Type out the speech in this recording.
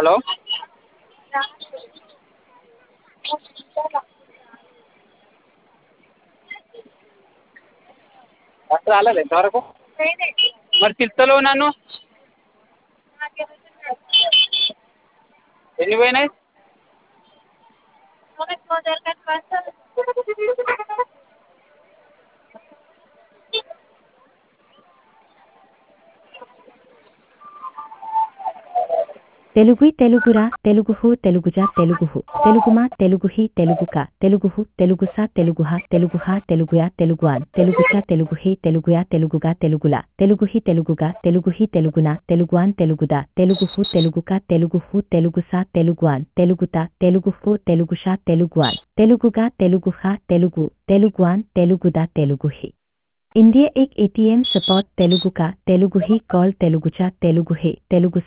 hello bus రాలేదు ఇంతవరకు మరి పిలుస్తలేవు నన్ను ఎన్ని పోయినాయి తెలుగు తెలుగురా తెలుగుహు తెలుగుజా తెలుగుహు తెలుగుమా తెలుగుహి తెలుగుక తెలుగుహు తెలుగుసా తెలుగుహ తెలుగుహ తెలుగుయా తెలుగువాన్ తెలుగుచా తెలుగుహి తెలుగుయా తెలుగుగా తెలుగులా తెలుగుహి తెలుగుగా తెలుగుహి తెలుగునా తెలుగువాన్ తెలుగుదా తెలుగుహు తెలుగుక తెలుగుహు తెలుగుసా తెలుగువాన్ తెలుగుతా తెలుగుహు తెలుగుషా తెలుగువాన్ తెలుగుగా తెలుగుహ తెలుగు తెలుగువాన్ తెలుగుదా తెలుగుహి इंडिया एक एटीएम सपोर्ट तेलुगु का तेलुगु ही कॉल तेलुगुचा तेलुगु है तेलुगु